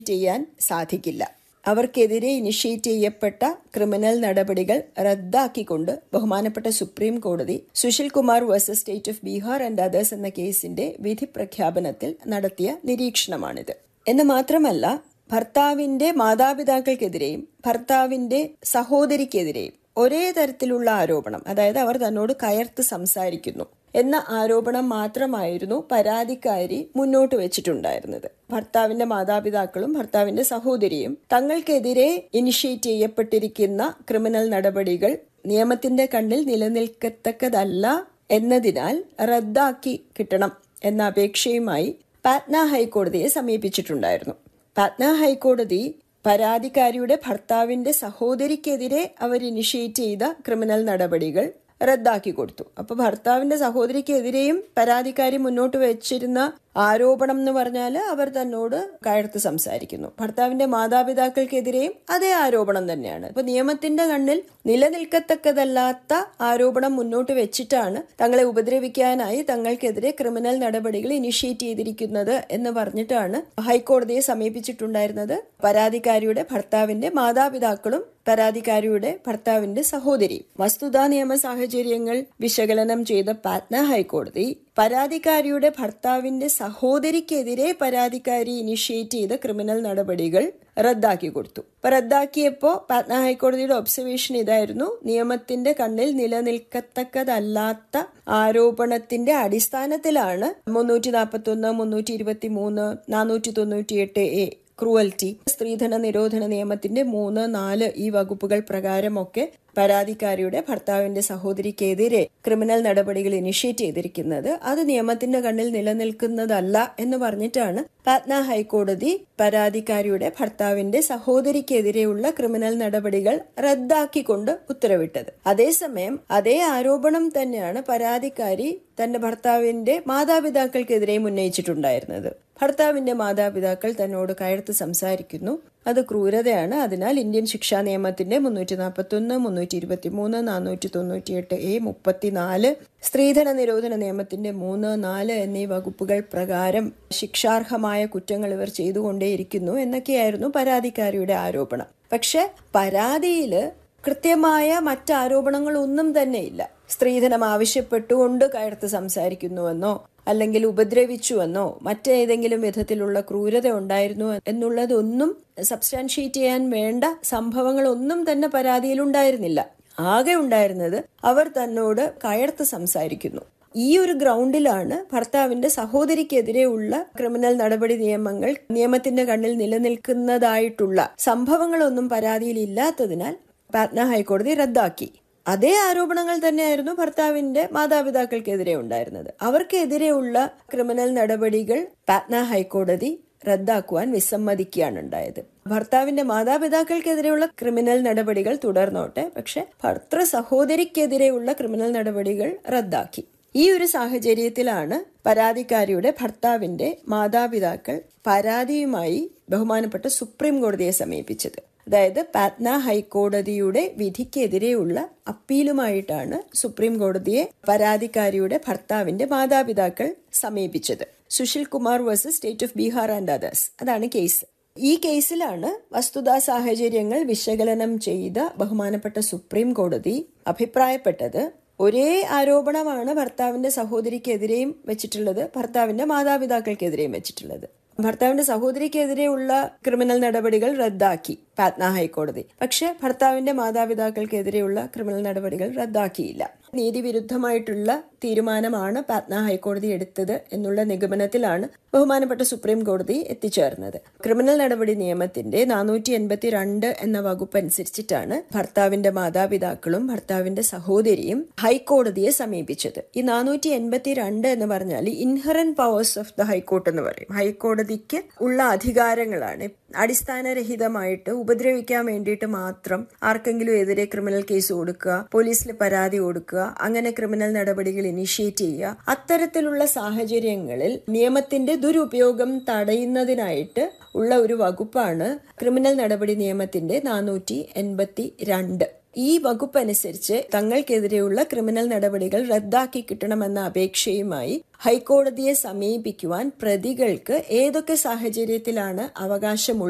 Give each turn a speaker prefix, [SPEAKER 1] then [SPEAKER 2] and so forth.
[SPEAKER 1] ചെയ്യാൻ സാധിക്കില്ല അവർക്കെതിരെ ഇനിഷ്യേറ്റ് ചെയ്യപ്പെട്ട ക്രിമിനൽ നടപടികൾ റദ്ദാക്കിക്കൊണ്ട് ബഹുമാനപ്പെട്ട സുപ്രീം കോടതി Sushil Kumar versus state of Bihar and others എന്ന കേസിന്റെ വിധി പ്രഖ്യാപനത്തിൽ നടത്തിയ നിരീക്ഷണമാണിത് എന്ന് മാത്രമല്ല ഭർത്താവിന്റെ മാതാപിതാക്കൾക്കെതിരെയും ഭർത്താവിന്റെ സഹോദരിക്കെതിരെയും ഒരേ തരത്തിലുള്ള ആരോപണം അതായത് അവർ തന്നോട് കയർത്ത് സംസാരിക്കുന്നു എന്ന ആരോപണം മാത്രമായിരുന്നു പരാതിക്കാരി മുന്നോട്ട് വെച്ചിട്ടുണ്ടായിരുന്നത് ഭർത്താവിന്റെ മാതാപിതാക്കളും ഭർത്താവിന്റെ സഹോദരിയും തങ്ങൾക്കെതിരെ ഇനിഷ്യേറ്റ് ചെയ്യപ്പെട്ടിരിക്കുന്ന ക്രിമിനൽ നടപടികൾ നിയമത്തിന്റെ കണ്ണിൽ നിലനിൽക്കത്തക്കതല്ല എന്നതിനാൽ റദ്ദാക്കി കിട്ടണം എന്ന അപേക്ഷയുമായി പാറ്റ്ന ഹൈക്കോടതിയെ സമീപിച്ചിട്ടുണ്ടായിരുന്നു പാറ്റ്ന ഹൈക്കോടതി പരാതിക്കാരിയുടെ ഭർത്താവിന്റെ സഹോദരിക്കെതിരെ അവർ ഇനിഷ്യേറ്റ് ചെയ്ത ക്രിമിനൽ നടപടികൾ റദ്ദാക്കി കൊടുത്തു അപ്പൊ ഭർത്താവിന്റെ സഹോദരിക്കെതിരെയും പരാതിക്കാരി മുന്നോട്ട് വെച്ചിരുന്ന ആരോപണം എന്ന് പറഞ്ഞാൽ അവർ തന്നോട് കയർത്ത് സംസാരിക്കുന്നു ഭർത്താവിന്റെ മാതാപിതാക്കൾക്കെതിരെയും അതേ ആരോപണം തന്നെയാണ് ഇപ്പൊ നിയമത്തിന്റെ കണ്ണിൽ നിലനിൽക്കത്തക്കതല്ലാത്ത ആരോപണം മുന്നോട്ട് വെച്ചിട്ടാണ് തങ്ങളെ ഉപദ്രവിക്കാനായി തങ്ങൾക്കെതിരെ ക്രിമിനൽ നടപടികൾ ഇനിഷ്യേറ്റ് ചെയ്തിരിക്കുന്നത് എന്ന് പറഞ്ഞിട്ടാണ് ഹൈക്കോടതിയെ സമീപിച്ചിട്ടുണ്ടായിരുന്നത് പരാതിക്കാരിയുടെ ഭർത്താവിന്റെ മാതാപിതാക്കളും പരാതിക്കാരിയുടെ ഭർത്താവിന്റെ സഹോദരി വസ്തുതാ നിയമ സാഹചര്യങ്ങൾ വിശകലനം ചെയ്ത പാറ്റ്ന ഹൈക്കോടതി പരാതിക്കാരിയുടെ ഭർത്താവിന്റെ സഹോദരിക്കെതിരെ പരാതിക്കാരി ഇനിഷ്യേറ്റ് ചെയ്ത ക്രിമിനൽ നടപടികൾ റദ്ദാക്കി കൊടുത്തു അപ്പൊ റദ്ദാക്കിയപ്പോ പാറ്റ്ന ഹൈക്കോടതിയുടെ ഒബ്സർവേഷൻ ഇതായിരുന്നു നിയമത്തിന്റെ കണ്ണിൽ നിലനിൽക്കത്തക്കതല്ലാത്ത ആരോപണത്തിന്റെ അടിസ്ഥാനത്തിലാണ് മുന്നൂറ്റി നാൽപ്പത്തി ഒന്ന് മുന്നൂറ്റി ഇരുപത്തി മൂന്ന് നാനൂറ്റി തൊണ്ണൂറ്റി എട്ട് എ ക്രൂവൽറ്റി സ്ത്രീധന നിരോധന നിയമത്തിന്റെ മൂന്ന് നാല് ഈ വകുപ്പുകൾ പ്രകാരമൊക്കെ പരാതിക്കാരിയുടെ ഭർത്താവിന്റെ സഹോദരിക്കെതിരെ ക്രിമിനൽ നടപടികൾ ഇനിഷ്യേറ്റ് ചെയ്തിരിക്കുന്നത് അത് നിയമത്തിന്റെ കണ്ണിൽ നിലനിൽക്കുന്നതല്ല എന്ന് പറഞ്ഞിട്ടാണ് പാറ്റ്ന ഹൈക്കോടതി പരാതിക്കാരിയുടെ ഭർത്താവിന്റെ സഹോദരിക്കെതിരെയുള്ള ക്രിമിനൽ നടപടികൾ റദ്ദാക്കിക്കൊണ്ട് ഉത്തരവിട്ടത് അതേസമയം അതേ ആരോപണം തന്നെയാണ് പരാതിക്കാരി തന്റെ ഭർത്താവിന്റെ മാതാപിതാക്കൾക്കെതിരെയും ഉന്നയിച്ചിട്ടുണ്ടായിരുന്നത് ഭർത്താവിന്റെ മാതാപിതാക്കൾ തന്നോട് കയർത്ത് സംസാരിക്കുന്നു അത് ക്രൂരതയാണ് അതിനാൽ ഇന്ത്യൻ ശിക്ഷാ നിയമത്തിന്റെ മുന്നൂറ്റി നാൽപ്പത്തി ഒന്ന് മുന്നൂറ്റി ഇരുപത്തി മൂന്ന് നാനൂറ്റി തൊണ്ണൂറ്റി എട്ട് എ മുപ്പത്തിനാല് സ്ത്രീധന നിരോധന നിയമത്തിന്റെ മൂന്ന് നാല് എന്നീ വകുപ്പുകൾ പ്രകാരം ശിക്ഷാർഹമായ കുറ്റങ്ങൾ ഇവർ ചെയ്തുകൊണ്ടേയിരിക്കുന്നു എന്നൊക്കെയായിരുന്നു പരാതിക്കാരിയുടെ ആരോപണം പക്ഷെ പരാതിയില് കൃത്യമായ മറ്റാരോപണങ്ങളൊന്നും തന്നെയില്ല സ്ത്രീധനം ആവശ്യപ്പെട്ടുകൊണ്ട് കയർത്ത് സംസാരിക്കുന്നുവെന്നോ അല്ലെങ്കിൽ ഉപദ്രവിച്ചുവെന്നോ മറ്റേതെങ്കിലും വിധത്തിലുള്ള ക്രൂരത ഉണ്ടായിരുന്നു എന്നുള്ളതൊന്നും സബ്സ്റ്റാൻഷിയേറ്റ് ചെയ്യാൻ വേണ്ട സംഭവങ്ങളൊന്നും തന്നെ പരാതിയിൽ ഉണ്ടായിരുന്നില്ല ആകെ ഉണ്ടായിരുന്നത് അവർ തന്നോട് കയർത്ത് സംസാരിക്കുന്നു ഈ ഒരു ഗ്രൗണ്ടിലാണ് ഭർത്താവിന്റെ സഹോദരിക്കെതിരെയുള്ള ക്രിമിനൽ നടപടി നിയമങ്ങൾ നിയമത്തിന്റെ കണ്ണിൽ നിലനിൽക്കുന്നതായിട്ടുള്ള സംഭവങ്ങളൊന്നും പരാതിയിൽ ഇല്ലാത്തതിനാൽ പാറ്റ്ന ഹൈക്കോടതി റദ്ദാക്കി അതേ ആരോപണങ്ങൾ തന്നെയായിരുന്നു ഭർത്താവിന്റെ മാതാപിതാക്കൾക്കെതിരെ ഉണ്ടായിരുന്നത് അവർക്കെതിരെയുള്ള ക്രിമിനൽ നടപടികൾ പാറ്റ്ന ഹൈക്കോടതി റദ്ദാക്കുവാൻ വിസമ്മതിക്കുകയാണ് ഉണ്ടായത് ഭർത്താവിന്റെ മാതാപിതാക്കൾക്കെതിരെയുള്ള ക്രിമിനൽ നടപടികൾ തുടർന്നോട്ടെ പക്ഷെ ഭർത്തൃ സഹോദരിക്കെതിരെയുള്ള ക്രിമിനൽ നടപടികൾ റദ്ദാക്കി ഈ ഒരു സാഹചര്യത്തിലാണ് പരാതിക്കാരിയുടെ ഭർത്താവിന്റെ മാതാപിതാക്കൾ പരാതിയുമായി ബഹുമാനപ്പെട്ട സുപ്രീം കോടതിയെ സമീപിച്ചത് അതായത് പാറ്റ്ന ഹൈക്കോടതിയുടെ വിധിക്കെതിരെയുള്ള അപ്പീലുമായിട്ടാണ് സുപ്രീം കോടതിയെ പരാതിക്കാരിയുടെ ഭർത്താവിന്റെ മാതാപിതാക്കൾ സമീപിച്ചത് Sushil Kumar versus state of Bihar and others അതാണ് കേസ് ഈ കേസിലാണ് വസ്തുതാ സാഹചര്യങ്ങൾ വിശകലനം ചെയ്ത ബഹുമാനപ്പെട്ട സുപ്രീം കോടതി അഭിപ്രായപ്പെട്ടത് ഒരേ ആരോപണമാണ് ഭർത്താവിന്റെ സഹോദരിക്കെതിരെയും വെച്ചിട്ടുള്ളത് ഭർത്താവിന്റെ മാതാപിതാക്കൾക്കെതിരെയും വെച്ചിട്ടുള്ളത് ഭർത്താവിന്റെ സഹോദരിക്കെതിരെയുള്ള ക്രിമിനൽ നടപടികൾ റദ്ദാക്കി പാറ്റ്ന ഹൈക്കോടതി പക്ഷെ ഭർത്താവിന്റെ മാതാപിതാക്കൾക്കെതിരെയുള്ള ക്രിമിനൽ നടപടികൾ റദ്ദാക്കിയില്ല നീതിവിരുദ്ധമായിട്ടുള്ള തീരുമാനമാണ് പാറ്റ്ന ഹൈക്കോടതി എടുത്തത് എന്നുള്ള നിഗമനത്തിലാണ് ബഹുമാനപ്പെട്ട സുപ്രീം കോടതി എത്തിച്ചേർന്നത് ക്രിമിനൽ നടപടി നിയമത്തിന്റെ നാനൂറ്റി എൺപത്തി രണ്ട് എന്ന വകുപ്പ് അനുസരിച്ചിട്ടാണ് ഭർത്താവിന്റെ മാതാപിതാക്കളും ഭർത്താവിന്റെ സഹോദരിയും ഹൈക്കോടതിയെ സമീപിച്ചത് ഈ നാനൂറ്റി എൺപത്തി രണ്ട് എന്ന് പറഞ്ഞാൽ inherent powers of the high court എന്ന് പറയും ഹൈക്കോടതിക്ക് ഉള്ള അധികാരങ്ങളാണ് അടിസ്ഥാനരഹിതമായിട്ട് ഉപദ്രവിക്കാൻ വേണ്ടിയിട്ട് മാത്രം ആർക്കെങ്കിലും എതിരെ ക്രിമിനൽ കേസ് കൊടുക്കുക പോലീസിൽ പരാതി കൊടുക്കുക അങ്ങനെ ക്രിമിനൽ നടപടികൾ ഇനിഷ്യേറ്റ് ചെയ്യുക അത്തരത്തിലുള്ള സാഹചര്യങ്ങളിൽ നിയമത്തിന്റെ ദുരുപയോഗം തടയുന്നതിനായിട്ട് ഉള്ള ഒരു വകുപ്പാണ് ക്രിമിനൽ നടപടി നിയമത്തിന്റെ നാനൂറ്റി എൺപത്തി രണ്ട് ഈ വകുപ്പ് അനുസരിച്ച് തങ്ങൾക്കെതിരെയുള്ള ക്രിമിനൽ നടപടികൾ റദ്ദാക്കി കിട്ടണമെന്ന അപേക്ഷയുമായി ഹൈക്കോടതിയെ സമീപിക്കുവാൻ പ്രതികൾക്ക് ഏതൊക്കെ സാഹചര്യത്തിലാണ് അവകാശമുള്ളത്